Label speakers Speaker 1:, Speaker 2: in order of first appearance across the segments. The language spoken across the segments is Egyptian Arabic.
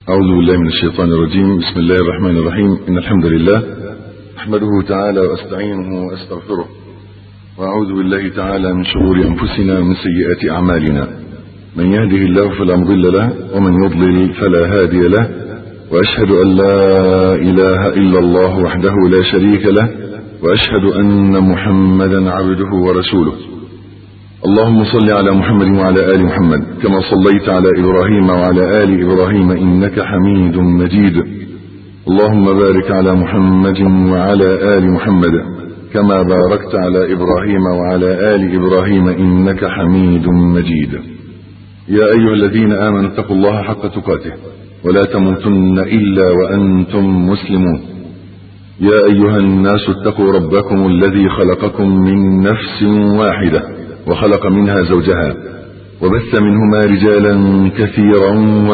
Speaker 1: أعوذ بالله من الشيطان الرجيم بسم الله الرحمن الرحيم إن الحمد لله أحمده تعالى وأستعينه وأستغفره وأعوذ بالله تعالى من شرور أنفسنا ومن سيئات أعمالنا من يهده الله فلا مضل له ومن يضلل فلا هادي له وأشهد أن لا إله إلا الله وحده لا شريك له وأشهد أن محمدا عبده ورسوله اللهم صل على محمد وعلى آل محمد كما صليت على إبراهيم وعلى آل إبراهيم إنك حميد مجيد اللهم بارك على محمد وعلى آل محمد كما باركت على إبراهيم وعلى آل إبراهيم إنك حميد مجيد يا أيها الذين آمنوا اتقوا الله حق تقاته ولا تموتن إلا وأنتم مسلمون يا أيها الناس اتقوا ربكم الذي خلقكم من نفس واحدة وخلق منها زوجها وبث منهما رجالا كثيرا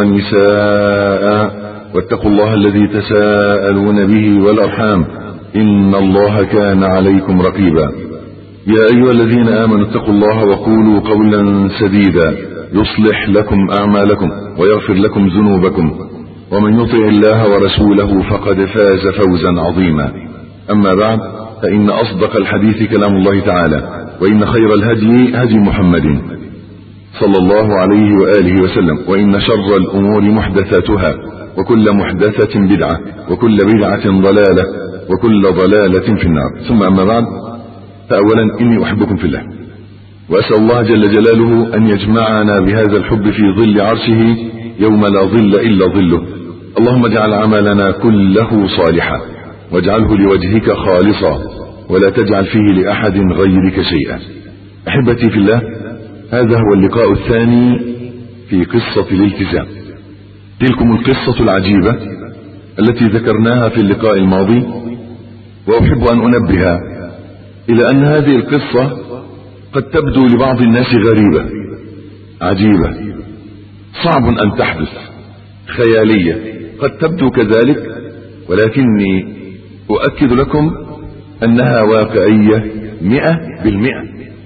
Speaker 1: ونساء واتقوا الله الذي تساءلون به والأرحام إن الله كان عليكم رقيبا يا أيها الذين آمنوا اتقوا الله وقولوا قولا سديدا يصلح لكم أعمالكم ويغفر لكم ذنوبكم ومن يطع الله ورسوله فقد فاز فوزا عظيما أما بعد فإن أصدق الحديث كلام الله تعالى وإن خير الهدي هدي محمد صلى الله عليه وآله وسلم وإن شر الأمور محدثاتها وكل محدثة بدعة وكل بدعة ضلالة وكل ضلالة في النار ثم أما بعد فأولا إني أحبكم في الله وأسأل الله جل جلاله أن يجمعنا بهذا الحب في ظل عرشه يوم لا ظل إلا ظله اللهم اجعل عملنا كله صالحا واجعله لوجهك خالصا ولا تجعل فيه لأحد غيرك شيئا أحبتي في الله هذا هو اللقاء الثاني في قصة الالتزام تلكم القصة العجيبة التي ذكرناها في اللقاء الماضي وأحب أن أنبه إلى أن هذه القصة قد تبدو لبعض الناس غريبة عجيبة صعب أن تحدث خيالية قد تبدو كذلك ولكني أؤكد لكم أنها واقعية مئة بالمئة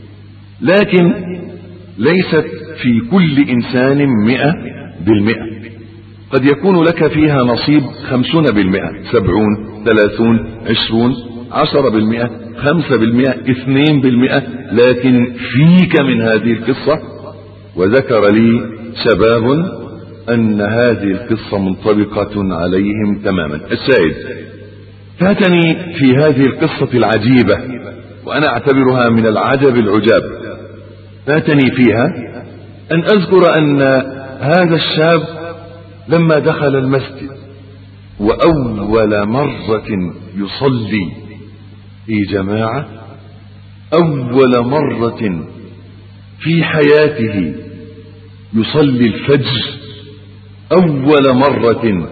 Speaker 1: لكن ليست في كل إنسان مئة بالمئة قد يكون لك فيها نصيب خمسون بالمئة سبعون ثلاثون عشرون عشرة بالمئة خمسة بالمئة اثنين بالمئة لكن فيك من هذه القصة وذكر لي شباب أن هذه القصة منطبقة عليهم تماما الشاهد فاتني في هذه القصة العجيبة وأنا أعتبرها من العجب العجاب فاتني فيها أن أذكر أن هذا الشاب لما دخل المسجد وأول مرة يصلي في جماعة أول مرة في حياته يصلي الفجر أول مرة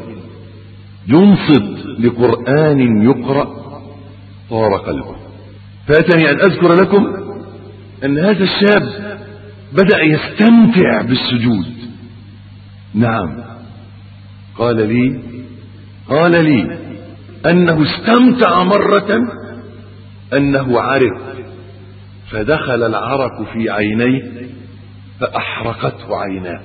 Speaker 1: ينصت لقرآن يقرأ طار قلبه فاتني أن أذكر لكم أن هذا الشاب بدأ يستمتع بالسجود نعم قال لي قال لي أنه استمتع مرة أنه عرق فدخل العرق في عينيه فأحرقته عيناه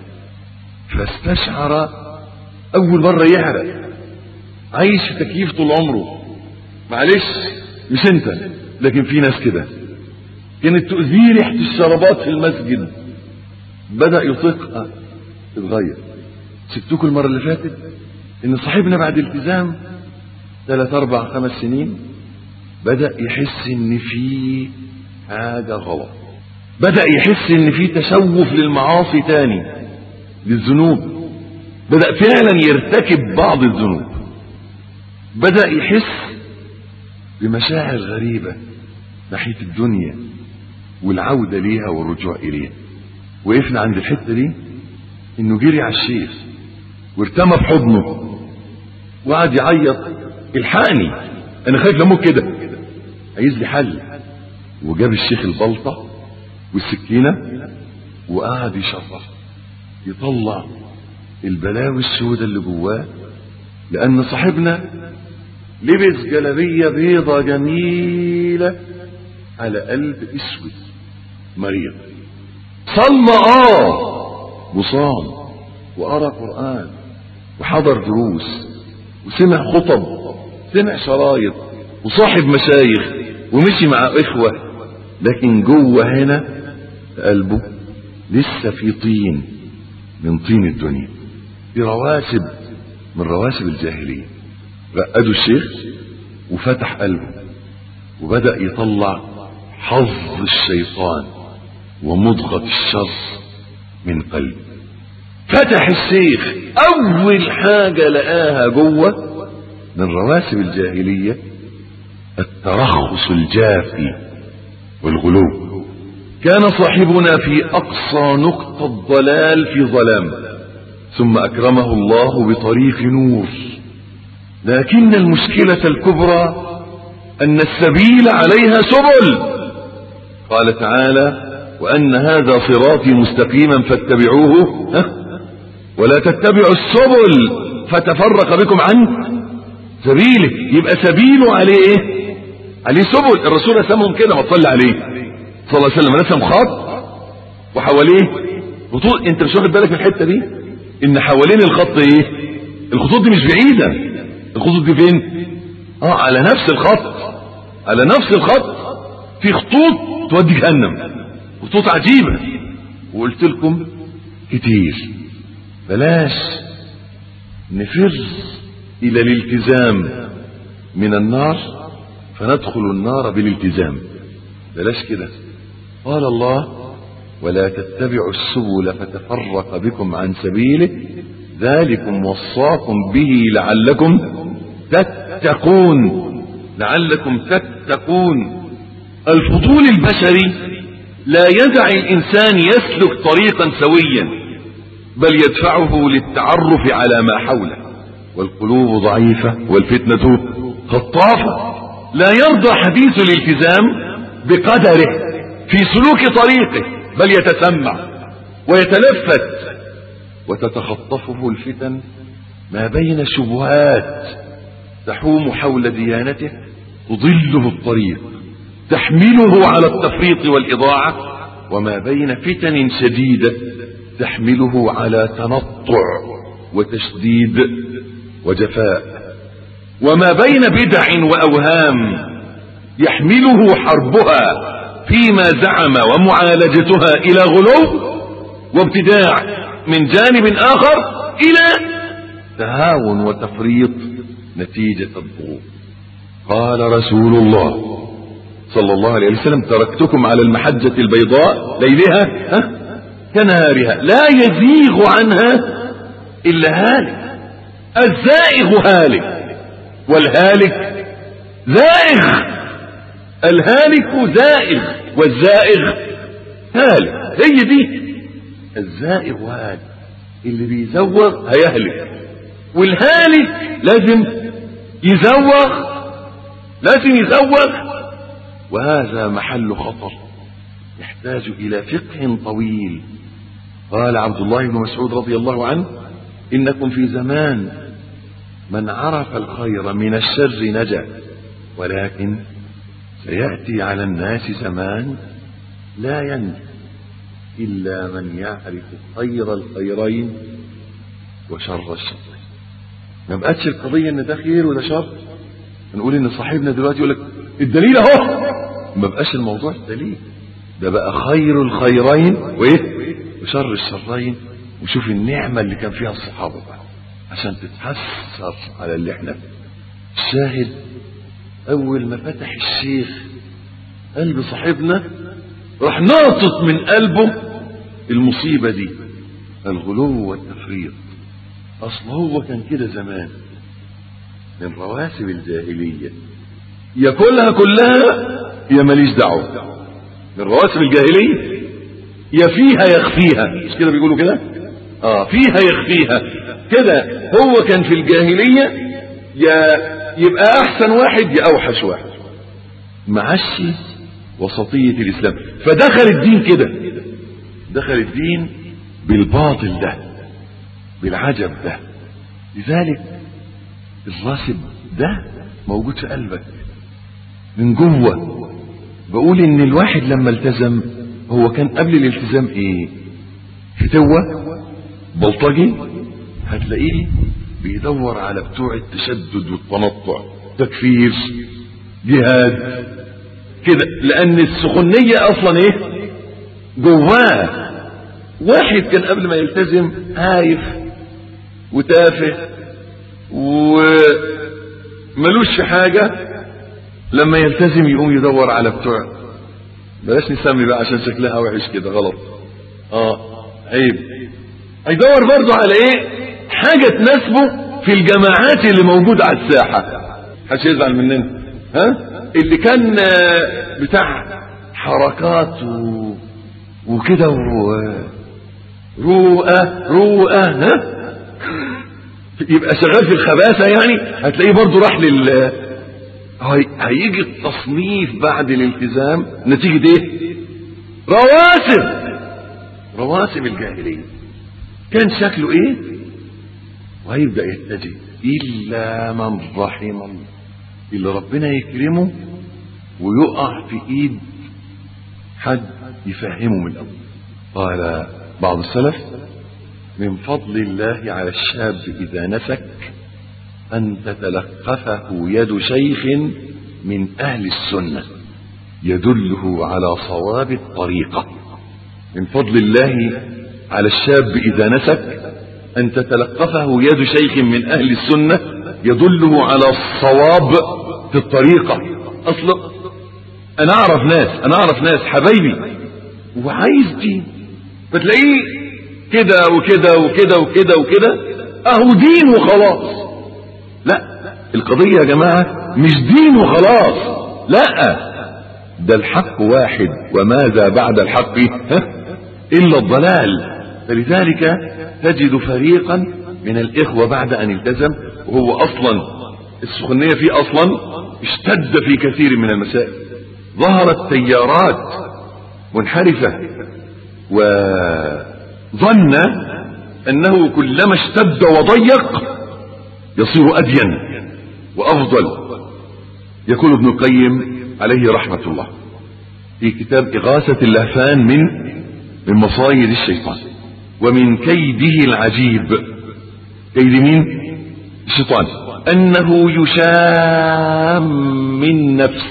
Speaker 1: فاستشعر أول مرة يعرق عايش في تكييف طول عمره معلش مش انت لكن في ناس كده كانت تؤذيه ريحة الشرابات في المسجد بدأ يطيقها تتغير سبتكم المرة اللي فاتت ان صاحبنا بعد التزام ثلاث اربع خمس سنين بدأ يحس ان في حاجة غلط بدأ يحس ان في تشوف للمعاصي تاني للذنوب بدأ فعلا يرتكب بعض الذنوب بدأ يحس بمشاعر غريبة ناحية الدنيا والعودة ليها والرجوع إليها وقفنا عند الحتة دي إنه جري على الشيخ وارتمى في حضنه وقعد يعيط الحقني أنا خايف لموت كده عايز لي حل وجاب الشيخ البلطة والسكينة وقعد يشرح يطلع البلاوي السوداء اللي جواه لأن صاحبنا لبس جلبية بيضة جميلة على قلب اسود مريض صلى اه وصام وقرا قرآن وحضر دروس وسمع خطب سمع شرايط وصاحب مشايخ ومشي مع اخوة لكن جوه هنا قلبه لسه في طين من طين الدنيا في رواسب من رواسب الجاهلية رقدوا الشيخ وفتح قلبه وبدأ يطلع حظ الشيطان ومضغة الشر من قلبه فتح الشيخ أول حاجة لقاها جوه من رواسب الجاهلية الترخص الجافي والغلو كان صاحبنا في أقصى نقطة ضلال في ظلام ثم أكرمه الله بطريق نور لكن المشكلة الكبرى أن السبيل عليها سبل قال تعالى وأن هذا صراطي مستقيما فاتبعوه ها ولا تتبعوا السبل فتفرق بكم عن سبيله يبقى سبيله عليه ايه عليه سبل الرسول رسمهم كده ما تصلي عليه صلى الله عليه وسلم رسم خط وحواليه خطوط انت مش واخد بالك من الحته دي ان حوالين الخط ايه الخطوط دي مش بعيده الخطوط دي فين اه على نفس الخط على نفس الخط في خطوط تودي جهنم خطوط عجيبه وقلت لكم كتير بلاش نفر الى الالتزام من النار فندخل النار بالالتزام بلاش كده قال الله ولا تتبعوا السبل فتفرق بكم عن سبيله ذلكم وصاكم به لعلكم تتقون لعلكم تتقون الفضول البشري لا يدع الانسان يسلك طريقا سويا بل يدفعه للتعرف على ما حوله والقلوب ضعيفة والفتنة خطافة لا يرضى حديث الالتزام بقدره في سلوك طريقه بل يتسمع ويتلفت وتتخطفه الفتن ما بين شبهات تحوم حول ديانته تضله الطريق تحمله على التفريط والإضاعة وما بين فتن شديدة تحمله على تنطع وتشديد وجفاء وما بين بدع وأوهام يحمله حربها فيما زعم ومعالجتها إلى غلو وابتداع من جانب آخر إلى تهاون وتفريط نتيجة الضغوط قال رسول الله صلى الله عليه وسلم تركتكم على المحجة البيضاء ليلها ها كنهارها لا يزيغ عنها إلا هالك الزائغ هالك والهالك زائغ الهالك زائغ والزائغ هالك هي دي الزائغ هالك اللي بيزوغ هيهلك والهالك لازم يزوغ لازم يزوغ وهذا محل خطر يحتاج إلى فقه طويل قال عبد الله بن مسعود رضي الله عنه إنكم في زمان من عرف الخير من الشر نجا ولكن سيأتي على الناس زمان لا ينجو إلا من يعرف خير الخيرين وشر الشرين ما بقتش القضية ان ده خير وده شر نقول ان صاحبنا دلوقتي يقول لك الدليل اهو ما بقاش الموضوع دليل ده بقى خير الخيرين وايه وشر الشرين وشوف النعمة اللي كان فيها الصحابة بقى عشان تتحسر على اللي احنا الشاهد اول ما فتح الشيخ قلب صاحبنا راح ناطط من قلبه المصيبة دي الغلو والتفريط اصل هو كان كده زمان من رواسب الجاهلية ياكلها كلها يا ماليش دعوة من رواسب الجاهلية يا فيها يخفيها مش كده بيقولوا كده اه فيها يخفيها كده هو كان في الجاهلية يا يبقى احسن واحد يا اوحش واحد معشي وسطية الاسلام فدخل الدين كده دخل الدين بالباطل ده بالعجب ده لذلك الراسب ده موجود في قلبك من جوه بقول ان الواحد لما التزم هو كان قبل الالتزام ايه فتوة بلطجي هتلاقيه بيدور على بتوع التشدد والتنطع تكفير جهاد كده لان السخونية اصلا ايه جواه واحد كان قبل ما يلتزم هايف وتافه وملوش في حاجة لما يلتزم يقوم يدور على بتوع بلاش نسمي بقى عشان شكلها وحش كده غلط اه عيب هيدور برضه على ايه حاجة تناسبه في الجماعات اللي موجودة على الساحة محدش يزعل مننا ها اللي كان بتاع حركات و... وكده و... رؤى رؤى ها يبقى شغال في الخباثة يعني هتلاقيه برضه راح لل هي... هيجي التصنيف بعد الالتزام نتيجة ايه رواسب رواسب الجاهلية كان شكله ايه وهيبدأ يتجه إلا من رحم الله اللي ربنا يكرمه ويقع في ايد حد يفهمه من الاول قال بعض السلف من فضل الله على الشاب اذا نسك ان تتلقفه يد شيخ من اهل السنه يدله على صواب الطريقه من فضل الله على الشاب اذا نسك ان تتلقفه يد شيخ من اهل السنه يدله على الصواب في الطريقه اصلا انا اعرف ناس انا اعرف ناس حبايبي وعايز دين فتلاقيه كده وكده وكده وكده وكده اهو دين وخلاص لا القضية يا جماعة مش دين وخلاص لا ده الحق واحد وماذا بعد الحق ها؟ الا الضلال فلذلك تجد فريقا من الاخوة بعد ان التزم وهو اصلا السخنية فيه اصلا اشتد في كثير من المسائل ظهرت تيارات منحرفة وظن انه كلما اشتد وضيق يصير ادين وافضل يقول ابن القيم عليه رحمة الله في كتاب اغاثة اللهفان من من مصايد الشيطان ومن كيده العجيب كيد مين الشيطان انه يشام من نفس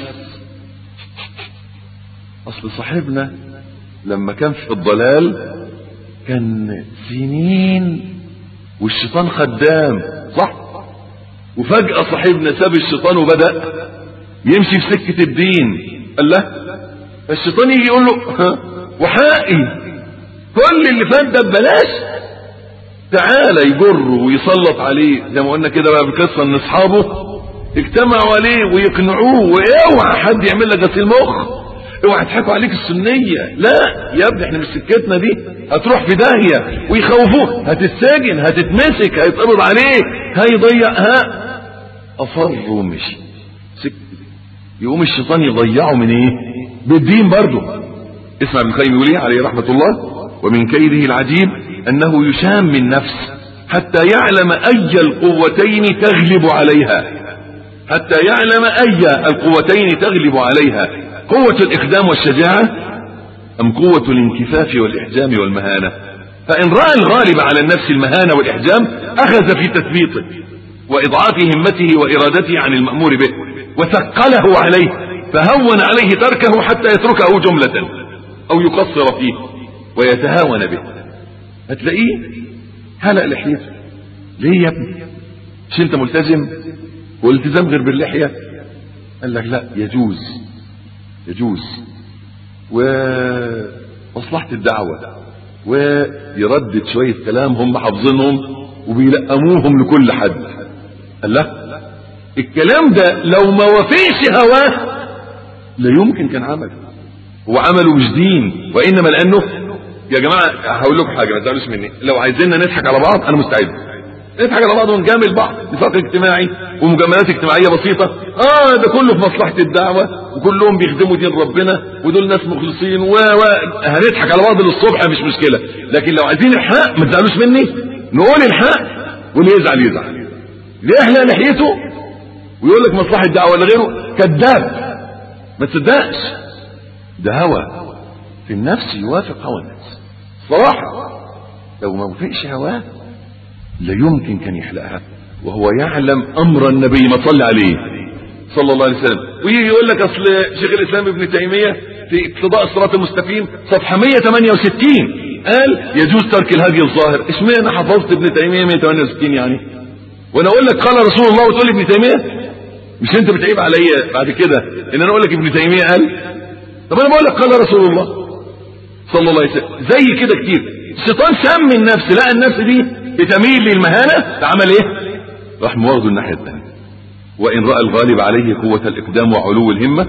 Speaker 1: اصل صاحبنا لما كان في الضلال كان سنين والشيطان خدام صح وفجأة صاحبنا ساب الشيطان وبدأ يمشي في سكة الدين قال له الشيطان يجي يقول له وحقي كل اللي فات ده ببلاش تعالى يجره ويسلط عليه زي ما قلنا كده بقى بقصه ان اصحابه اجتمعوا عليه ويقنعوه واوعى حد يعمل لك غسيل مخ اوعى يضحكوا عليك السنيه لا يا ابني احنا مش سكتنا دي هتروح في داهيه ويخوفوه هتتسجن هتتمسك هيتقبض عليك هيضيع ها اصر ومشي سكت يقوم الشيطان يضيعه من ايه بالدين برضه اسمع ابن القيم يقول ايه عليه رحمه الله ومن كيده العجيب انه يشام من نفس حتى يعلم اي القوتين تغلب عليها حتى يعلم اي القوتين تغلب عليها قوة الاقدام والشجاعة ام قوة الانكفاف والاحجام والمهانة فان رأى الغالب على النفس المهانة والاحجام اخذ في تثبيطه واضعاف همته وارادته عن المأمور به وثقله عليه فهون عليه تركه حتى يتركه جملة او يقصر فيه ويتهاون به هتلاقيه هلق لحيته ليه يا ابني مش انت ملتزم والالتزام غير باللحية قال لك لا يجوز يجوز ومصلحة الدعوة ويردد شوية كلام هم حافظينهم وبيلقموهم لكل حد قال لا الكلام ده لو ما وفيش هواه لا يمكن كان عمله هو عمله مش دين وانما لانه يا جماعه هقول لكم حاجه ما تزعلوش مني لو عايزيننا نضحك على بعض انا مستعد نضحك على بعض ونجامل بعض نفاق اجتماعي ومجاملات اجتماعيه بسيطه اه ده كله في مصلحه الدعوه وكلهم بيخدموا دين ربنا ودول ناس مخلصين و و هنضحك على بعض للصبح مش مشكله لكن لو عايزين الحق ما تزعلوش مني نقول الحق واللي يزعل يزعل يحلق لحيته ويقول لك مصلحه الدعوه ولا غيره كذاب ما تصدقش ده هوى في النفس يوافق هوى النفس صراحة لو ما وافقش هواه لا يمكن كان يحلقها وهو يعلم امر النبي ما تصلي عليه صلى الله عليه وسلم ويجي يقول لك اصل شيخ الاسلام ابن تيميه في اقتضاء الصراط المستقيم صفحه 168 قال يجوز ترك الهدي الظاهر اشمعنى حفظت ابن تيميه 168 يعني وانا اقول لك قال رسول الله وتقول لي ابن تيميه مش انت بتعيب عليا بعد كده ان انا اقول لك ابن تيميه قال طب انا بقول لك قال رسول الله صلى الله عليه وسلم زي كده كتير الشيطان سمي النفس لقى النفس دي بتميل للمهانه فعمل ايه راح مواخده الناحيه الثانيه وان راى الغالب عليه قوه الاقدام وعلو الهمه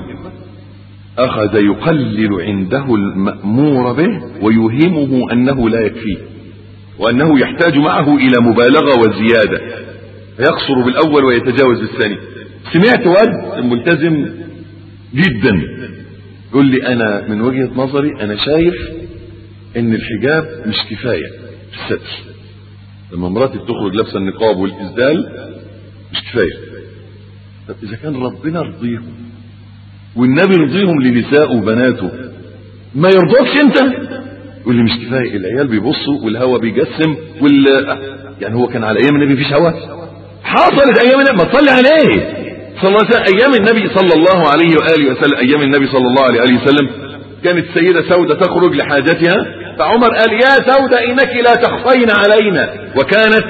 Speaker 1: اخذ يقلل عنده المامور به ويوهمه انه لا يكفيه وانه يحتاج معه الى مبالغه وزياده فيقصر بالاول ويتجاوز بالثاني سمعت واد ملتزم جدا يقول لي انا من وجهة نظري انا شايف ان الحجاب مش كفاية في الستر لما مراتي بتخرج لابسه النقاب والاسدال مش كفاية طب اذا كان ربنا رضيهم والنبي رضيهم لنسائه وبناته ما يرضاكش انت يقول لي مش كفاية العيال بيبصوا والهوا بيجسم وال يعني هو كان على ايام النبي مفيش هوا حصلت ايام النبي ما تصلي عليه صلى الله عليه وسلم ايام النبي صلى الله عليه واله وسلم ايام النبي صلى الله عليه واله وسلم كانت السيده سوده تخرج لحاجتها فعمر قال يا سوده انك لا تخفين علينا وكانت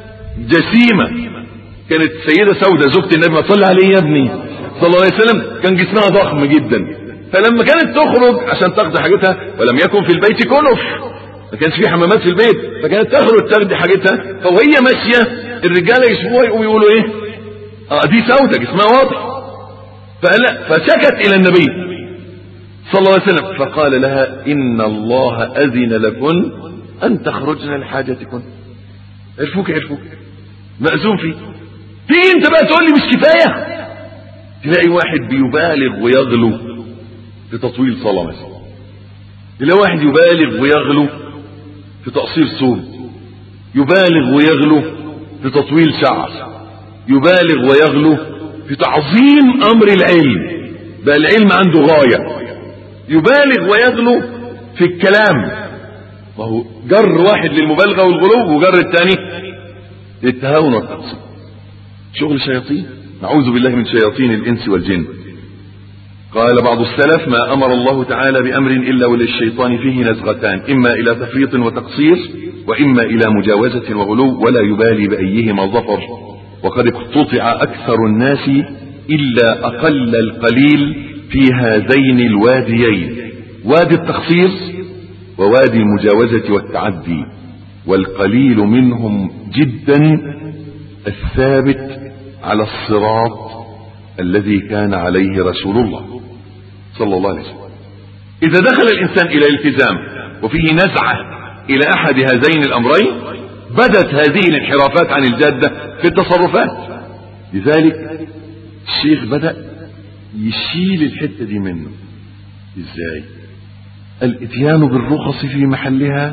Speaker 1: جسيمه كانت السيده سوده زوجة النبي ما صلى عليه يا ابني صلى الله عليه وسلم كان جسمها ضخم جدا فلما كانت تخرج عشان تقضي حاجتها ولم يكن في البيت كنف ما كانش في حمامات في البيت فكانت تخرج تقضي حاجتها فوهي ماشيه الرجاله يشوفوها يقوموا يقولوا ايه اه دي سودة جسمها واضح فقال فشكت الى النبي صلى الله عليه وسلم فقال لها ان الله اذن لكن ان تخرجن لحاجتكن عرفوك عرفوك مأذون فيه تيجي انت بقى تقول لي مش كفاية تلاقي واحد بيبالغ ويغلو في تطويل صلاة مثلا تلاقي واحد يبالغ ويغلو في تقصير صوم يبالغ ويغلو في تطويل شعر يبالغ ويغلو في تعظيم امر العلم بقى العلم عنده غاية يبالغ ويغلو في الكلام وهو جر واحد للمبالغة والغلو وجر الثاني للتهاون والتقصير شغل شياطين نعوذ بالله من شياطين الانس والجن قال بعض السلف ما امر الله تعالى بامر الا وللشيطان فيه نزغتان اما الى تفريط وتقصير واما الى مجاوزة وغلو ولا يبالي بايهما ظفر وقد اقتطع اكثر الناس الا اقل القليل في هذين الواديين وادي التقصير ووادي المجاوزة والتعدي والقليل منهم جدا الثابت على الصراط الذي كان عليه رسول الله صلى الله عليه وسلم اذا دخل الانسان الى الالتزام وفيه نزعة الى احد هذين الامرين بدت هذه الانحرافات عن الجادة في التصرفات لذلك الشيخ بدأ يشيل الحتة دي منه ازاي الاتيان بالرخص في محلها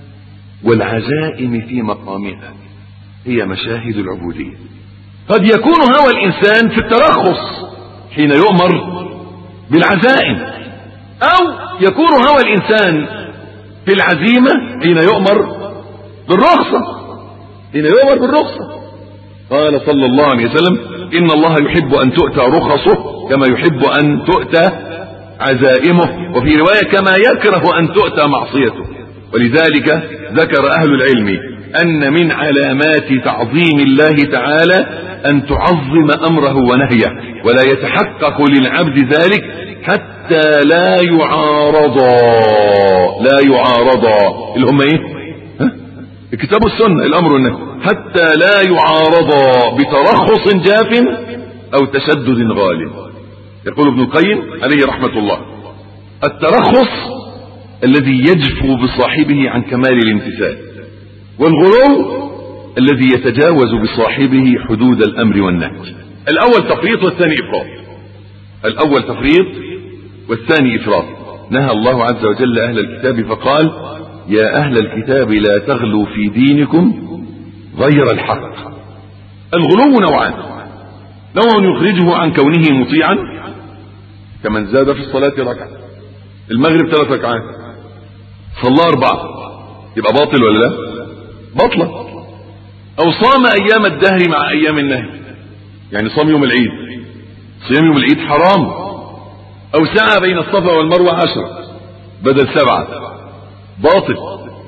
Speaker 1: والعزائم في مقامها هي مشاهد العبودية قد يكون هوى الانسان في الترخص حين يؤمر بالعزائم او يكون هوى الانسان في العزيمة حين يؤمر بالرخصة حين يؤمر بالرخصة قال صلى الله عليه وسلم ان الله يحب ان تؤتى رخصه كما يحب ان تؤتى عزائمه وفي رواية كما يكره ان تؤتى معصيته ولذلك ذكر اهل العلم ان من علامات تعظيم الله تعالى ان تعظم امره ونهيه ولا يتحقق للعبد ذلك حتى لا يعارضا لا يعارضا اللي هم ايه ها؟ الكتاب والسنة الامر والنهي حتى لا يعارضا بترخص جاف او تشدد غال يقول ابن القيم عليه رحمة الله الترخص الذي يجفو بصاحبه عن كمال الامتثال والغلو الذي يتجاوز بصاحبه حدود الامر والنهي الاول تفريط والثاني افراط الاول تفريط والثاني افراط نهى الله عز وجل اهل الكتاب فقال يا اهل الكتاب لا تغلوا في دينكم غير الحق الغلو نوعان نوع يخرجه عن كونه مطيعا كمن زاد في الصلاة ركعة المغرب ثلاث ركعات صلى أربعة يبقى باطل ولا لا باطلة او صام ايام الدهر مع ايام النهي يعني صام يوم العيد صيام يوم العيد حرام او سعى بين الصفا والمروة عشرة بدل سبعة باطل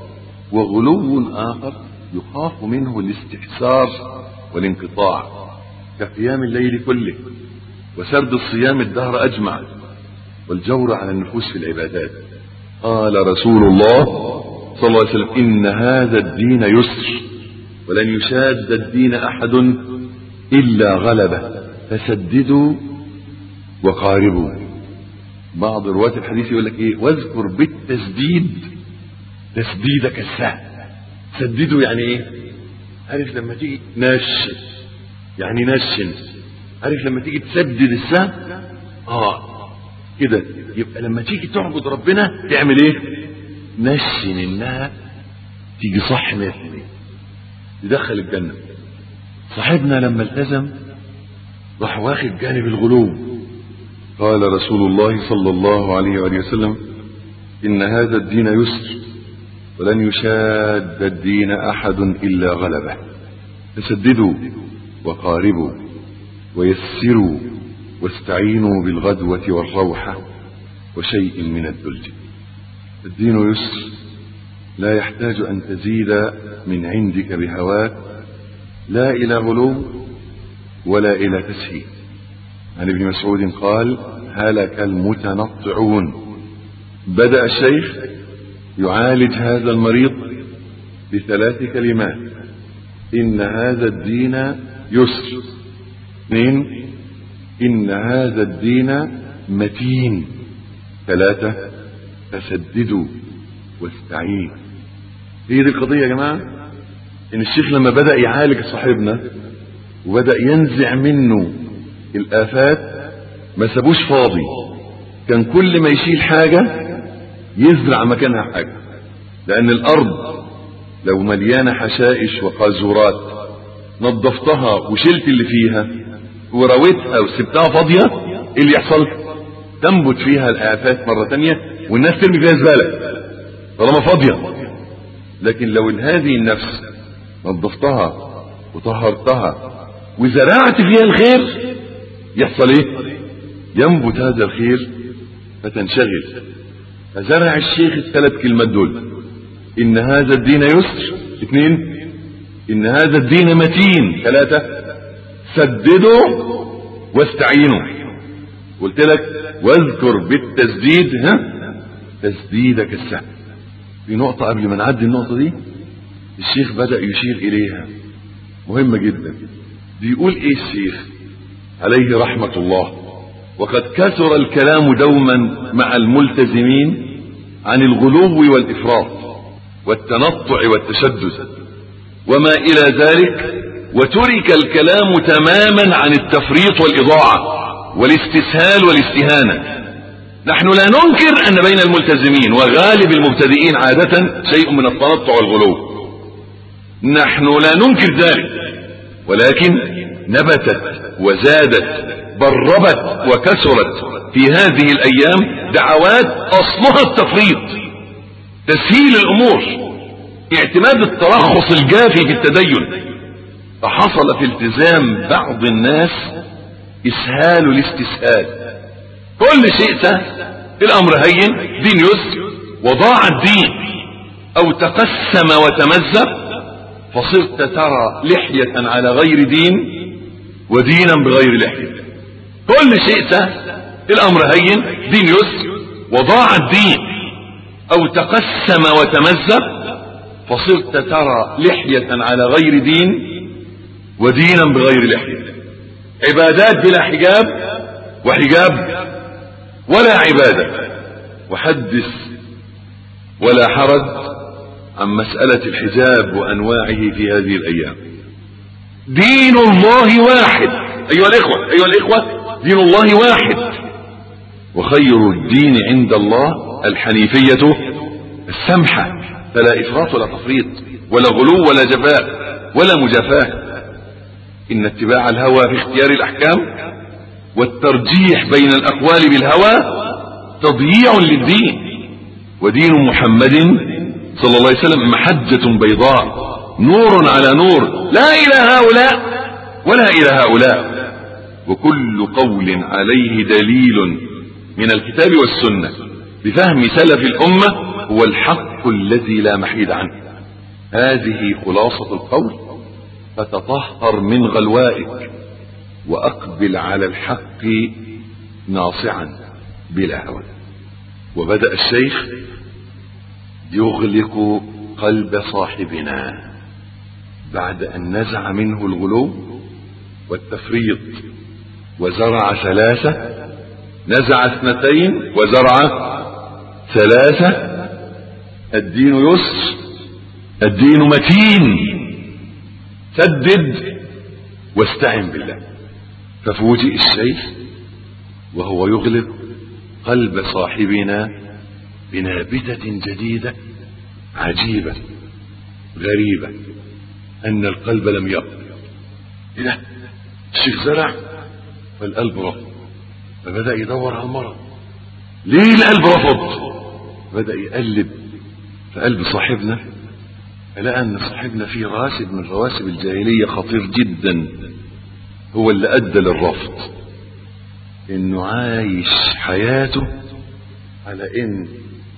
Speaker 1: وغلو اخر يخاف منه الاستحسار والانقطاع كقيام الليل كله وسرد الصيام الدهر اجمع والجور على النفوس في العبادات قال رسول الله صلى الله عليه وسلم ان هذا الدين يسر ولن يشاد الدين احد الا غلبه فسددوا وقاربوا بعض رواة الحديث يقول لك ايه واذكر بالتسديد تسديدك السهل سددوا يعني ايه عارف لما تيجي نشن يعني نشن عارف لما تيجي تسدد السهم اه كده يبقى لما تيجي تعبد ربنا تعمل ايه نشن انها تيجي صح 100% تدخل الجنه صاحبنا لما التزم راح واخد جانب الغلو قال رسول الله صلى الله عليه وآله وسلم إن هذا الدين يسر ولن يشاد الدين أحد إلا غلبه فسددوا وقاربوا ويسروا واستعينوا بالغدوة والروحة وشيء من الدلج الدين يسر لا يحتاج أن تزيد من عندك بهواك لا إلى غلو ولا إلى تسهيل عن ابن مسعود قال هلك المتنطعون بدأ الشيخ يعالج هذا المريض بثلاث كلمات إن هذا الدين يسر اثنين إن هذا الدين متين ثلاثة فسددوا واستعين هي دي القضية يا جماعة إن الشيخ لما بدأ يعالج صاحبنا وبدأ ينزع منه الآفات ما سابوش فاضي كان كل ما يشيل حاجة يزرع مكانها حاجة لأن الأرض لو مليانة حشائش وقاذورات نظفتها وشلت اللي فيها ورويتها وسبتها فاضية ايه اللي يحصل تنبت فيها الآفات مرة تانية والناس ترمي فيها زبالة طالما فاضية لكن لو هذه النفس نظفتها وطهرتها وزرعت فيها الخير يحصل ايه ينبت هذا الخير فتنشغل فزرع الشيخ الثلاث كلمات دول ان هذا الدين يسر اثنين ان هذا الدين متين ثلاثة سددوا واستعينوا قلت لك واذكر بالتسديد ها تسديدك السهل في نقطة قبل ما نعدي النقطة دي الشيخ بدأ يشير إليها مهمة جدا بيقول إيه الشيخ عليه رحمة الله وقد كثر الكلام دوما مع الملتزمين عن الغلو والإفراط والتنطع والتشدد وما إلى ذلك وترك الكلام تماما عن التفريط والإضاعة والاستسهال والاستهانة نحن لا ننكر أن بين الملتزمين وغالب المبتدئين عادة شيء من التنطع والغلو نحن لا ننكر ذلك ولكن نبتت وزادت بربت وكسرت في هذه الأيام دعوات أصلها التفريط تسهيل الأمور اعتماد الترخص الجافي في التدين فحصل في التزام بعض الناس إسهال الاستسهال كل شيء سهل الأمر هين دين يسر وضاع الدين أو تقسم وتمزق فصرت ترى لحية على غير دين ودينا بغير لحية كل شيء سهل الأمر هين دين يسر وضاع الدين أو تقسم وتمزق فصرت ترى لحية على غير دين ودينا بغير لحية عبادات بلا حجاب وحجاب ولا عبادة وحدث ولا حرج عن مسألة الحجاب وأنواعه في هذه الأيام دين الله واحد أيها الإخوة أيها الإخوة دين الله واحد وخير الدين عند الله الحنيفية السمحة فلا إفراط ولا تفريط ولا غلو ولا جفاء ولا مجافاة إن اتباع الهوى في اختيار الأحكام والترجيح بين الأقوال بالهوى تضييع للدين ودين محمد صلى الله عليه وسلم محجة بيضاء نور على نور لا إلى هؤلاء ولا إلى هؤلاء وكل قول عليه دليل من الكتاب والسنة بفهم سلف الأمة هو الحق الذي لا محيد عنه هذه خلاصة القول فتطهر من غلوائك وأقبل على الحق ناصعا بلا هوى وبدأ الشيخ يغلق قلب صاحبنا بعد أن نزع منه الغلو والتفريط وزرع ثلاثة نزع اثنتين وزرع ثلاثة الدين يسر الدين متين سدد واستعن بالله ففوجئ الشيخ وهو يغلق قلب صاحبنا بنابتة جديدة عجيبة غريبة أن القلب لم يقبل إيه الشيخ زرع فالقلب رفض فبدأ يدور على المرض ليه القلب رفض بدأ يقلب في قلب صاحبنا فلقى أن صاحبنا فيه راسب من رواسب الجاهلية خطير جدا هو اللي أدى للرفض إنه عايش حياته على إن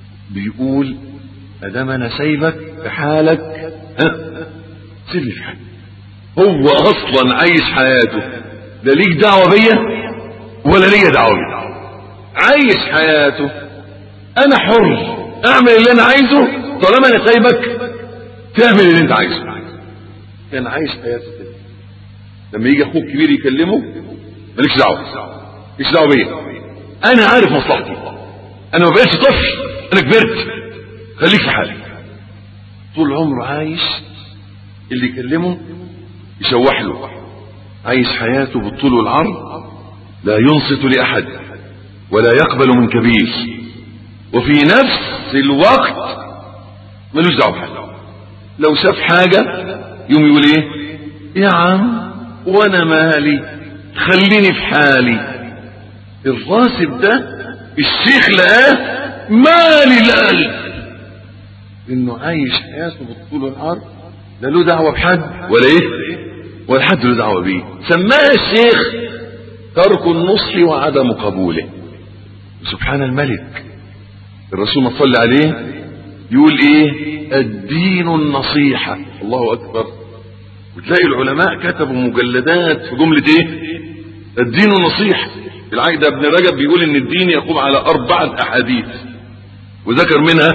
Speaker 1: بيقول أدام أنا سايبك في حالك ها سيبني في حالي هو أصلا عايش حياته لا ليك دعوة بيا ولا ليا دعوة بيا عايش حياته أنا حر أعمل اللي أنا عايزه طالما أنا سايبك تعمل اللي أنت عايزه كان عايش حياته كده لما يجي أخوك كبير يكلمه مالكش دعوة مالكش دعوة بيا أنا عارف مصلحتي أنا ما بقتش طفل أنا كبرت خليك في حالك طول عمره عايش اللي يكلمه يشوح له عايش حياته بالطول والعرض لا ينصت لأحد ولا يقبل من كبير وفي نفس الوقت ملوش دعوه بحاجه لو شاف حاجه يوم يقول ايه يا عم وانا مالي خليني في حالي الراسب ده الشيخ لقاه مالي القلب انه عايش حياته بالطول والعرض لا له دعوه بحد ولا ايه ولا حد له دعوه بيه سماها الشيخ ترك النصح وعدم قبوله سبحان الملك الرسول ما صلى عليه يقول ايه الدين النصيحة الله اكبر وتلاقي العلماء كتبوا مجلدات في جملة ايه الدين النصيحة العقد ابن رجب بيقول ان الدين يقوم على اربعة احاديث وذكر منها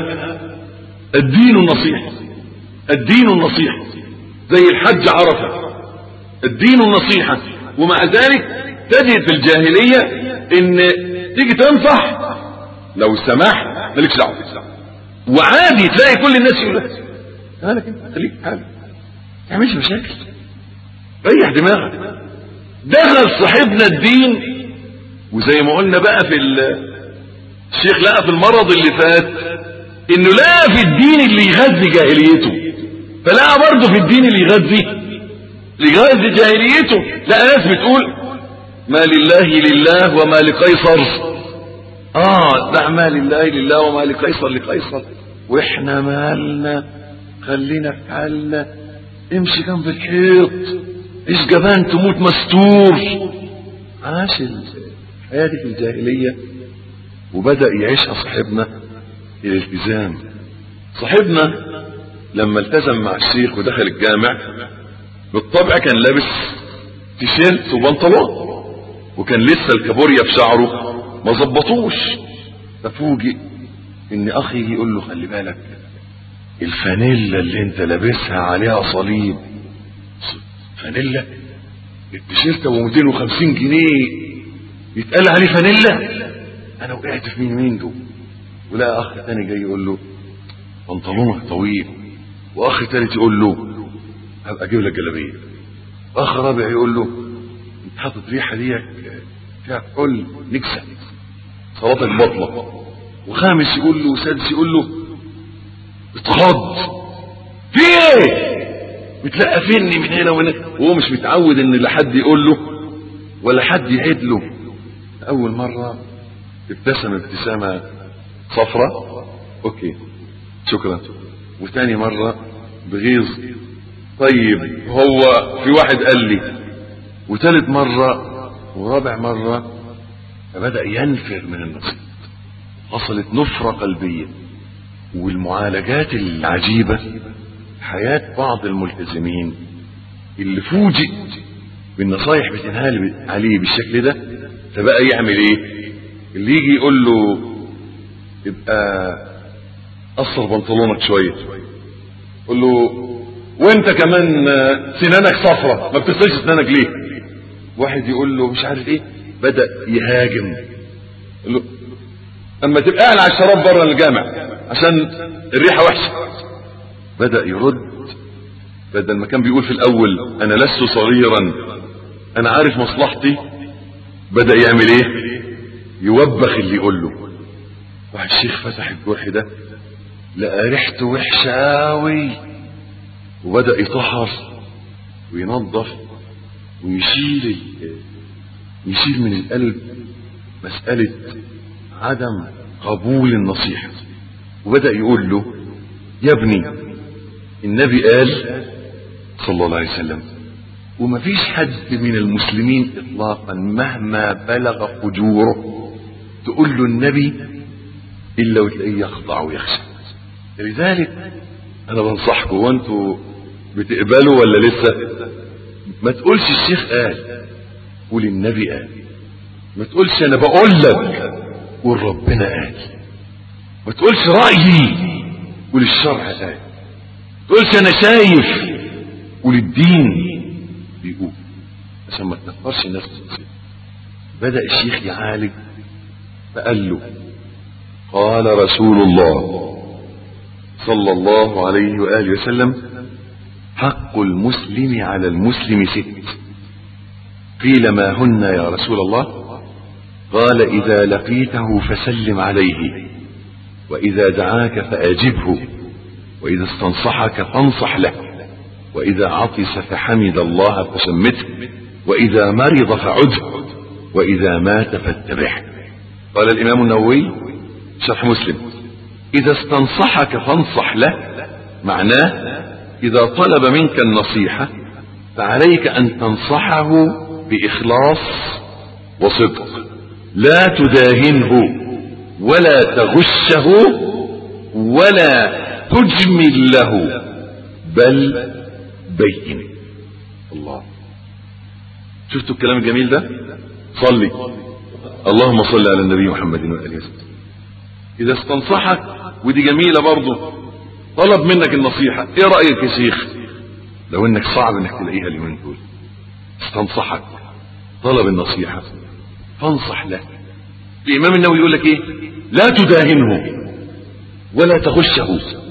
Speaker 1: الدين النصيحة الدين النصيحة زي الحج عرفة الدين النصيحة ومع ذلك تجد في الجاهلية ان تيجي تنصح لو سمحت مالكش دعوه وعادي تلاقي كل الناس يقول لك مالك انت خليك في حالك ما تعملش مشاكل ريح دماغك دخل صاحبنا الدين وزي ما قلنا بقى في الشيخ لقى في المرض اللي فات انه لقى في الدين اللي يغذي جاهليته فلقى برضه في الدين اللي يغذي اللي يغذي جاهليته لقى ناس بتقول ما لله لله وما لقيصر اه لا ما لله لله وما لقيصر لقيصر واحنا مالنا خلينا في حالنا امشي جنب الحيط ايش جبان تموت مستور عاش الحياة في الجاهلية وبدأ يعيشها صاحبنا الالتزام صاحبنا لما التزم مع الشيخ ودخل الجامع بالطبع كان لابس تيشيرت وبنطلون وكان لسه الكابوريا في شعره ما ظبطوش ففوجئ ان اخي يقول له خلي بالك الفانيلا اللي انت لابسها عليها صليب فانيلا التيشيرت ابو 250 جنيه يتقال عليه فانيلا انا وقعت في مين مين دول ولا اخ تاني جاي يقول له بنطلونك طويل واخ تالت يقول له هبقى اجيب لك جلابيه اخ رابع يقول له انت حاطط ريحه ديك فيها كحول نكسه صلاتك بطلة وخامس يقول له وسادس يقول له اتخض في ايه بتلقفني من هنا وهنا وهو مش متعود ان لا حد يقول له ولا حد يعيد له اول مرة ابتسم ابتسامة صفرة اوكي شكرا وتاني مرة بغيظ طيب هو في واحد قال لي وثالث مرة ورابع مرة فبدأ ينفر من النصيب حصلت نفرة قلبية والمعالجات العجيبة حياة بعض الملتزمين اللي فوجئ بالنصايح بتنهال عليه بالشكل ده فبقى يعمل ايه اللي يجي يقول له يبقى قصر بنطلونك شوية قول له وانت كمان سنانك صفرة ما بتغسلش سنانك ليه واحد يقول له مش عارف ايه بدأ يهاجم يقول له اما تبقى قاعد على الشراب بره الجامع عشان الريحة وحشة بدأ يرد بدل ما كان بيقول في الاول انا لست صغيرا انا عارف مصلحتي بدأ يعمل ايه يوبخ اللي يقول له واحد الشيخ فتح الجرح ده لقى ريحته وحشة قوي وبدأ يطهر وينظف ويشيل يشيل من القلب مسألة عدم قبول النصيحة وبدأ يقول له يا ابني النبي قال صلى الله عليه وسلم ومفيش حد من المسلمين اطلاقا مهما بلغ فجوره تقول له النبي الا وتلاقيه يخضع ويخشى لذلك انا بنصحكم وانتوا بتقبلوا ولا لسه ما تقولش الشيخ قال قول النبي قال ما تقولش انا بقول لك قول ربنا قال ما تقولش رايي قول الشرع قال ما تقولش انا شايف قول الدين بيقول عشان ما تنفرش الناس بدا الشيخ يعالج فقال له قال رسول الله صلى الله عليه وآله وسلم حق المسلم على المسلم ست قيل ما هن يا رسول الله قال إذا لقيته فسلم عليه وإذا دعاك فأجبه وإذا استنصحك فانصح له وإذا عطس فحمد الله فشمته وإذا مرض فعده وإذا مات فاتبعه قال الإمام النووي شرح مسلم إذا استنصحك فانصح له معناه إذا طلب منك النصيحة فعليك أن تنصحه بإخلاص وصدق لا تداهنه ولا تغشه ولا تجمل له بل بين الله شفتوا الكلام الجميل ده صلي اللهم صل على النبي محمد وآله وسلم إذا استنصحك ودي جميلة برضه طلب منك النصيحة ايه رأيك يا شيخ لو انك صعب انك تلاقيها اليومين دول استنصحك طلب النصيحة فانصح له الإمام النووي يقول لك ايه لا تداهنه ولا تغشه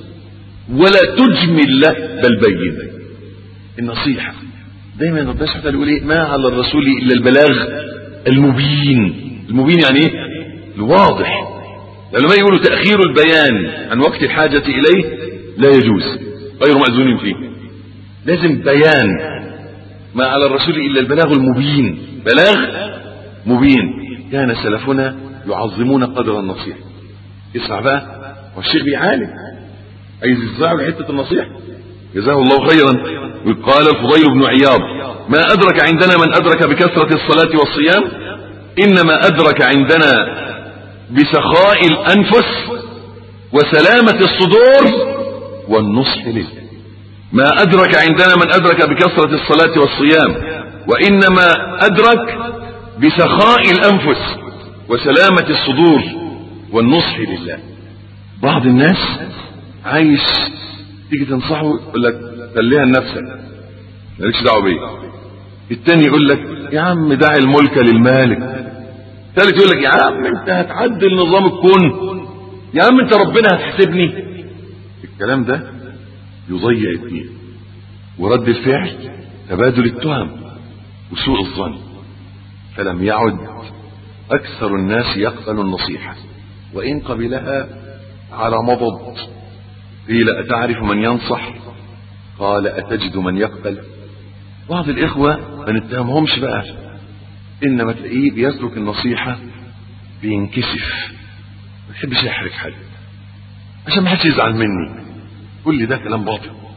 Speaker 1: ولا تجمل له بل بين النصيحة دايما ربنا سبحانه وتعالى يقول ايه ما على الرسول الا البلاغ المبين المبين يعني ايه الواضح لما يقولوا تأخير البيان عن وقت الحاجة إليه لا يجوز غير مأذون فيه لازم بيان ما على الرسول إلا البلاغ المبين بلاغ مبين كان سلفنا يعظمون قدر النصيحة اسمع بقى والشيخ بيعالج عايز يزعل حتة النصيحة جزاه الله خيرا قال الفضيل بن عياض ما أدرك عندنا من أدرك بكثرة الصلاة والصيام إنما أدرك عندنا بسخاء الأنفس وسلامة الصدور والنصح لله ما أدرك عندنا من أدرك بكثرة الصلاة والصيام وإنما أدرك بسخاء الأنفس وسلامة الصدور والنصح لله بعض الناس عايش تيجي تنصحه يقول لك خليها لنفسك مالكش دعوه بيه التاني يقول لك يا عم دع الملك للمالك ثالث يقول لك يا عم انت هتعدل نظام الكون يا عم انت ربنا هتحسبني الكلام ده يضيع الدين ورد الفعل تبادل التهم وسوء الظن فلم يعد اكثر الناس يقبل النصيحه وان قبلها على مضض قيل اتعرف من ينصح قال اتجد من يقبل بعض الاخوه ما نتهمهمش بقى انما تلاقيه بيترك النصيحة بينكسف ما يحبش يحرج حد عشان ما حدش يزعل مني كل ده كلام باطل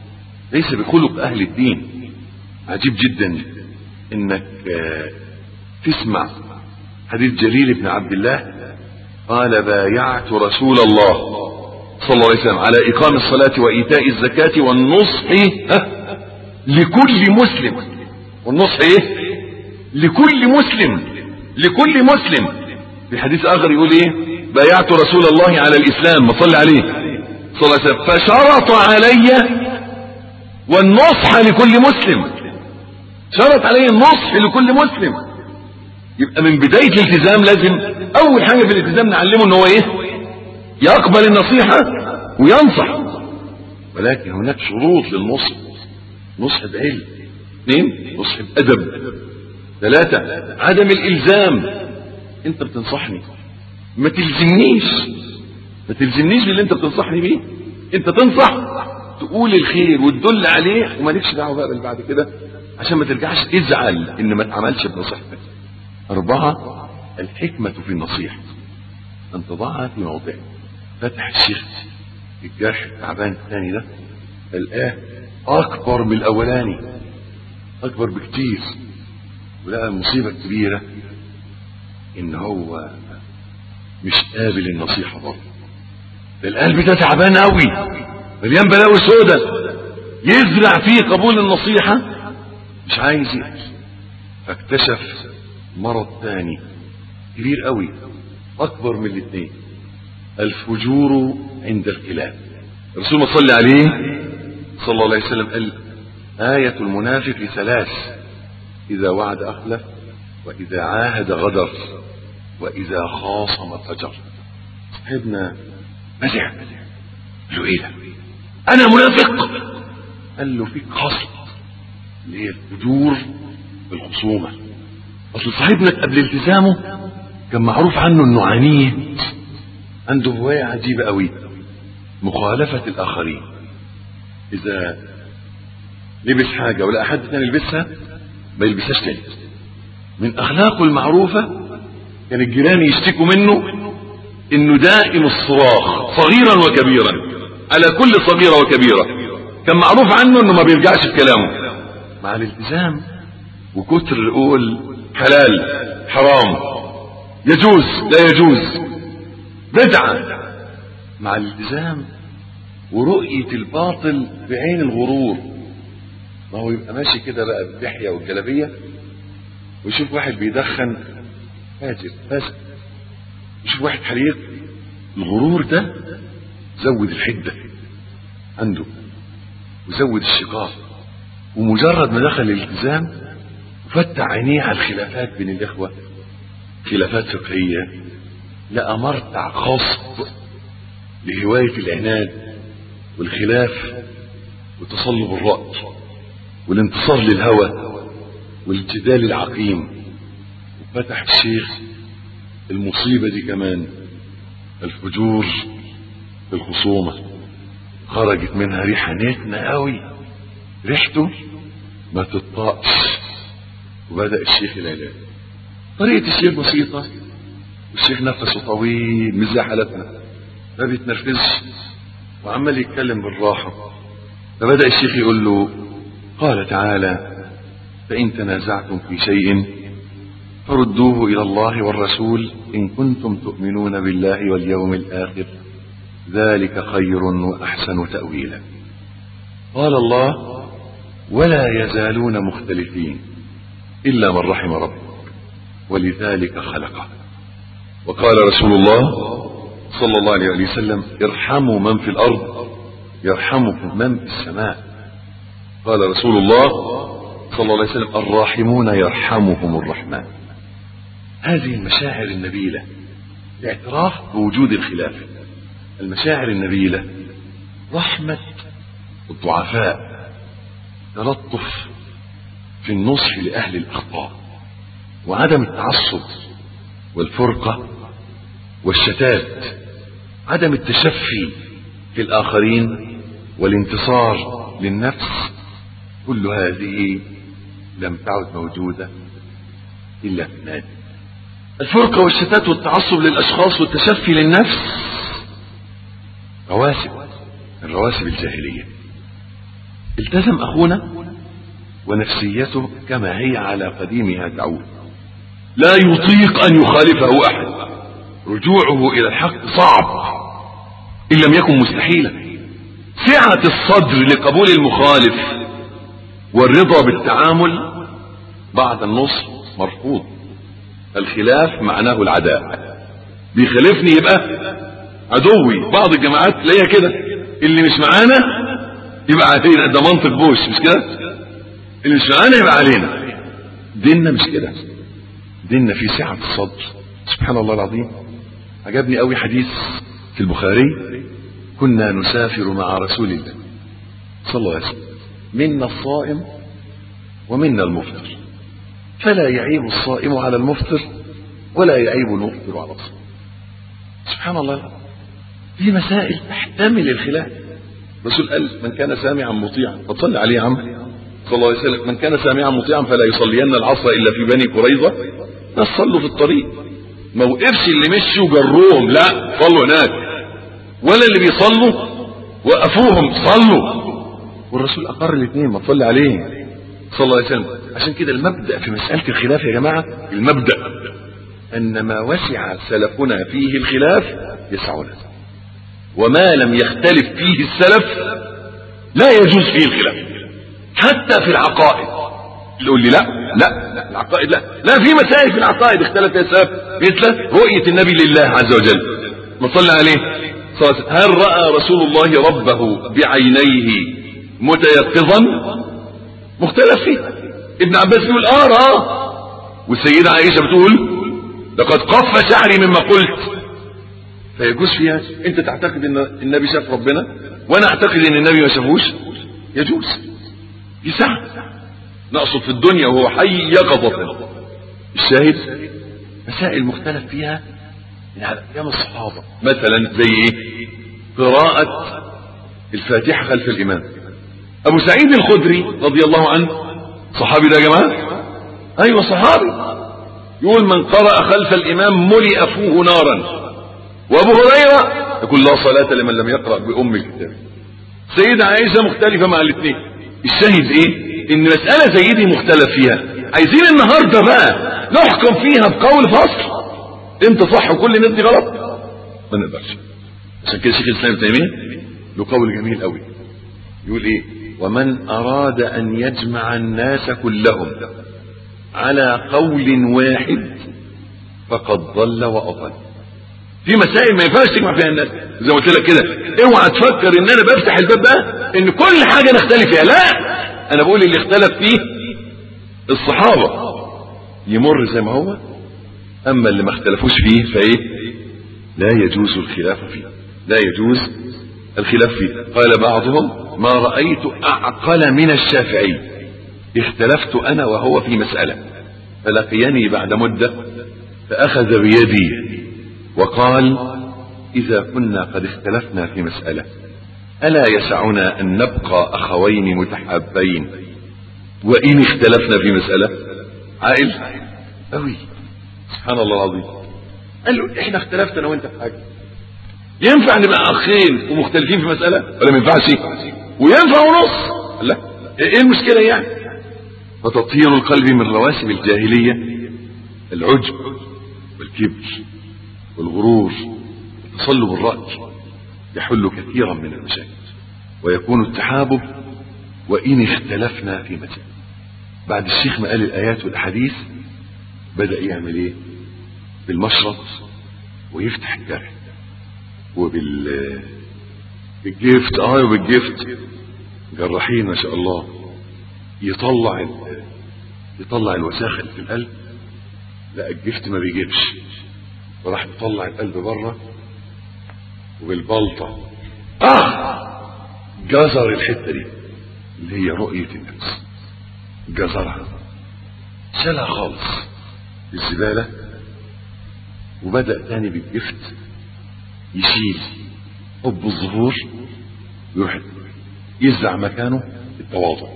Speaker 1: ليس بخلق اهل الدين عجيب جدا انك تسمع حديث جليل بن عبد الله قال بايعت رسول الله صلى الله عليه وسلم على اقام الصلاة وايتاء الزكاة والنصح لكل مسلم والنصح ايه لكل مسلم لكل مسلم في حديث اخر يقول ايه بايعت رسول الله على الاسلام ما صلى عليه صلى الله عليه وسلم فشرط علي والنصح لكل مسلم شرط علي النصح لكل مسلم يبقى من بداية الالتزام لازم اول حاجة في الالتزام نعلمه ان هو ايه يقبل النصيحة وينصح ولكن هناك شروط للنصح نصح بعلم اثنين نصح بأدب ثلاثة عدم الالزام انت بتنصحني ما تلزمنيش ما تلزمنيش باللي انت بتنصحني بيه انت تنصح تقول الخير وتدل عليه ومالكش دعوه بقى بال بعد كده عشان ما ترجعش تزعل ان ما اتعملش بنصيحتك أربعة الحكمة في النصيحة أن تضعها في موضعها فتح الشيخ الجرح التعبان الثاني ده الآه أكبر من الأولاني أكبر بكتير ولقى المصيبة الكبيرة إن هو مش قابل النصيحة برضه ده القلب ده تعبان قوي مليان بلاوي سودة يزرع فيه قبول النصيحة مش عايز يقبل فاكتشف مرض تاني كبير قوي اكبر من الاثنين الفجور عند الكلاب الرسول صلى عليه صلى الله عليه وسلم قال آية المنافق ثلاث إذا وعد أخلف وإذا عاهد غدر وإذا خاصم فجر صاحبنا مزع قال له إيه ده أنا منافق قال له فيك خصل اللي هي الفجور بالخصومة أصل صاحبنا قبل التزامه كان معروف عنه إنه عنيد عنده هواية عجيبة قوي مخالفة الآخرين إذا لبس حاجة ولا أحد ثاني يلبسها ما يلبسهاش تاني من أخلاقه المعروفة كان الجيران يشتكوا منه إنه دائم الصراخ صغيرا وكبيرا على كل صغيرة وكبيرة كان معروف عنه إنه ما بيرجعش في كلامه مع الالتزام وكتر يقول حلال حرام يجوز لا يجوز بدعة مع الالتزام ورؤية الباطل بعين الغرور ما هو يبقى ماشي كده بقى باللحية والجلابية ويشوف واحد بيدخن فاجر فاسد يشوف واحد حريق الغرور ده زود الحدة عنده وزود الشقاق ومجرد ما دخل الالتزام وفتح عينيه على الخلافات بين الإخوة خلافات فقهية لقى مرتع خاص لهواية العناد والخلاف وتصلب الرأي والانتصار للهوى والجدال العقيم وفتح الشيخ المصيبة دي كمان الفجور في الخصومة خرجت منها ريحة نتنة قوي ريحته ما تطاقش وبدأ الشيخ العلاج طريقة الشيخ بسيطة والشيخ نفسه طويل مش زي حالتنا ما بيتنرفزش وعمال يتكلم بالراحة فبدأ الشيخ يقول له قال تعالى فإن تنازعتم في شيء فردوه إلى الله والرسول إن كنتم تؤمنون بالله واليوم الآخر ذلك خير وأحسن تأويلا قال الله ولا يزالون مختلفين إلا من رحم ربك ولذلك خلقه وقال رسول الله صلى الله عليه وسلم ارحموا من في الأرض يرحمكم من في السماء قال رسول الله صلى الله عليه وسلم الراحمون يرحمهم الرحمن هذه المشاعر النبيلة الاعتراف بوجود الخلاف المشاعر النبيلة رحمة الضعفاء تلطف في النصح لأهل الأخطاء وعدم التعصب والفرقة والشتات عدم التشفي في الآخرين والانتصار للنفس كل هذه لم تعد موجودة إلا في النادي الفرقة والشتات والتعصب للأشخاص والتشفي للنفس رواسب من رواسب الجاهلية التزم أخونا ونفسيته كما هي على قديمها تعود لا يطيق أن يخالفه أحد رجوعه إلى الحق صعب إن لم يكن مستحيلا سعة الصدر لقبول المخالف والرضا بالتعامل بعد النصر مرفوض الخلاف معناه العداء بيخالفني يبقى عدوي بعض الجماعات تلاقيها كده اللي مش معانا يبقى علينا ده منطق بوش مش كده اللي مش معانا يبقى علينا ديننا مش كده ديننا في سعة الصدر سبحان الله العظيم عجبني قوي حديث في البخاري كنا نسافر مع رسول الله صلى الله عليه وسلم منا الصائم ومنا المفطر فلا يعيب الصائم على المفطر ولا يعيب المفطر على الصائم سبحان الله في مسائل تحتمل الخلاف الرسول قال من كان سامعا مطيعا فصلي عليه يا عم صلى الله عليه وسلم من كان سامعا مطيعا فلا يصلين العصر الا في بني قريظه ناس صلوا في الطريق ما وقفش اللي مشوا جروهم لا صلوا هناك ولا اللي بيصلوا وقفوهم صلوا والرسول اقر الاثنين ما تصلي عليه صلى الله عليه وسلم عشان كده المبدا في مساله الخلاف يا جماعه المبدا ان ما وسع سلفنا فيه الخلاف يسعنا وما لم يختلف فيه السلف لا يجوز فيه الخلاف حتى في العقائد يقول لي لا لا لا العقائد لا لا في مسائل في العقائد اختلف فيها السلف مثل رؤية النبي لله عز وجل ما صلى عليه صلى الله عليه وسلم. هل رأى رسول الله ربه بعينيه متيقظا مختلف فيه ابن عباس بيقول اه راه والسيدة عائشة بتقول لقد قف شعري مما قلت فيجوز فيها انت تعتقد ان النبي شاف ربنا وانا اعتقد ان النبي ما شافوش يجوز دي ساعة نقصد في الدنيا وهو حي يقظة الشاهد مسائل مختلف فيها من على ايام الصحابة مثلا زي ايه قراءة الفاتحة خلف الامام ابو سعيد الخدري رضي الله عنه صحابي ده يا جماعة ايوه صحابي يقول من قرأ خلف الامام ملئ فوه نارا وابو هريرة يقول لا صلاة لمن لم يقرأ بأم الكتاب سيدة عائشة مختلفة مع الاثنين الشاهد ايه ان مسألة زي دي مختلف فيها عايزين النهاردة بقى نحكم فيها بقول فصل انت صح وكل الناس دي غلط ما نقدرش عشان كده شيخ الاسلام ابن تيمية له قول جميل قوي يقول ايه ومن اراد ان يجمع الناس كلهم على قول واحد فقد ضل واضل في مسائل ما ينفعش تجمع فيها الناس زي ما قلت لك كده اوعى تفكر ان انا بفتح الباب ده ان كل حاجه نختلف فيها لا انا بقول اللي اختلف فيه الصحابه يمر زي ما هو اما اللي ما اختلفوش فيه فايه لا يجوز الخلاف فيه لا يجوز الخلاف فيه قال بعضهم ما رايت اعقل من الشافعي اختلفت انا وهو في مساله فلقيني بعد مده فاخذ بيدي وقال إذا كنا قد اختلفنا في مسألة ألا يسعنا أن نبقى أخوين متحابين وإن اختلفنا في مسألة عائل أوي سبحان الله العظيم قال له إحنا اختلفنا أنا وأنت في حاجة ينفع نبقى أخين ومختلفين في مسألة ولا ما ينفعش وينفع ونص لا إيه المشكلة يعني فتطهير القلب من رواسب الجاهلية العجب والكبر والغرور وتصلب الرأي يحل كثيرا من المشاكل ويكون التحابب وإن اختلفنا في مسائل بعد الشيخ ما قال الآيات والأحاديث بدأ يعمل إيه بالمشرط ويفتح الجرح وبال بالجفت اه وبالجفت جراحين ما شاء الله يطلع ال... يطلع الوساخه اللي في القلب لا الجفت ما بيجيبش وراح مطلع القلب بره وبالبلطة اه جزر الحتة دي اللي هي رؤية النفس جزرها شالها خالص الزبالة وبدأ تاني بالجفت يشيل حب الظهور ويروح يزرع مكانه التواضع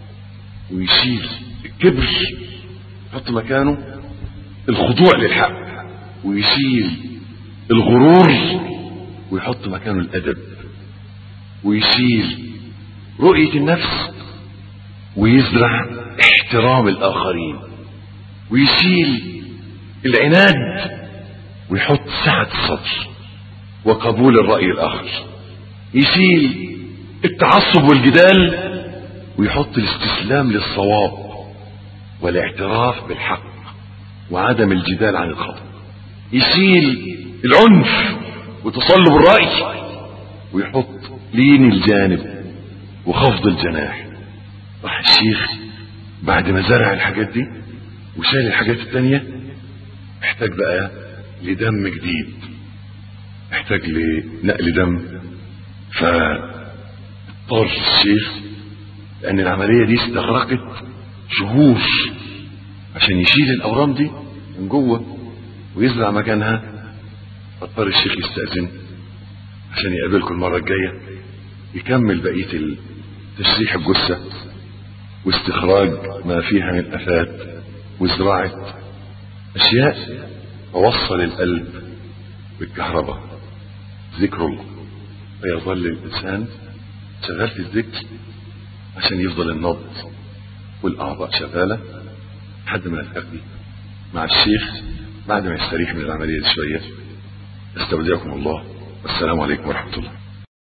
Speaker 1: ويشيل الكبر يحط مكانه الخضوع للحق ويشيل الغرور ويحط مكانه الادب ويشيل رؤية النفس ويزرع احترام الآخرين ويشيل العناد ويحط سعة الصدر وقبول الرأي الآخر يشيل التعصب والجدال ويحط الاستسلام للصواب والاعتراف بالحق وعدم الجدال عن الخطأ يشيل العنف وتصلب الرأي ويحط لين الجانب وخفض الجناح راح الشيخ بعد ما زرع الحاجات دي وشال الحاجات التانية محتاج بقى لدم جديد محتاج لنقل دم فاضطر الشيخ لأن العملية دي استغرقت شهور عشان يشيل الأورام دي من جوه ويزرع مكانها فاضطر الشيخ يستأذن عشان يقابلكم المرة الجاية يكمل بقية تشريح الجثة واستخراج ما فيها من آفات وزراعة أشياء توصل القلب بالكهرباء ذكر الله فيظل الإنسان شغال في الذكر عشان يفضل النبض والأعضاء شغالة لحد ما نلتقي مع الشيخ بعد ما يستريح من العملية دي شوية استودعكم الله والسلام عليكم ورحمة الله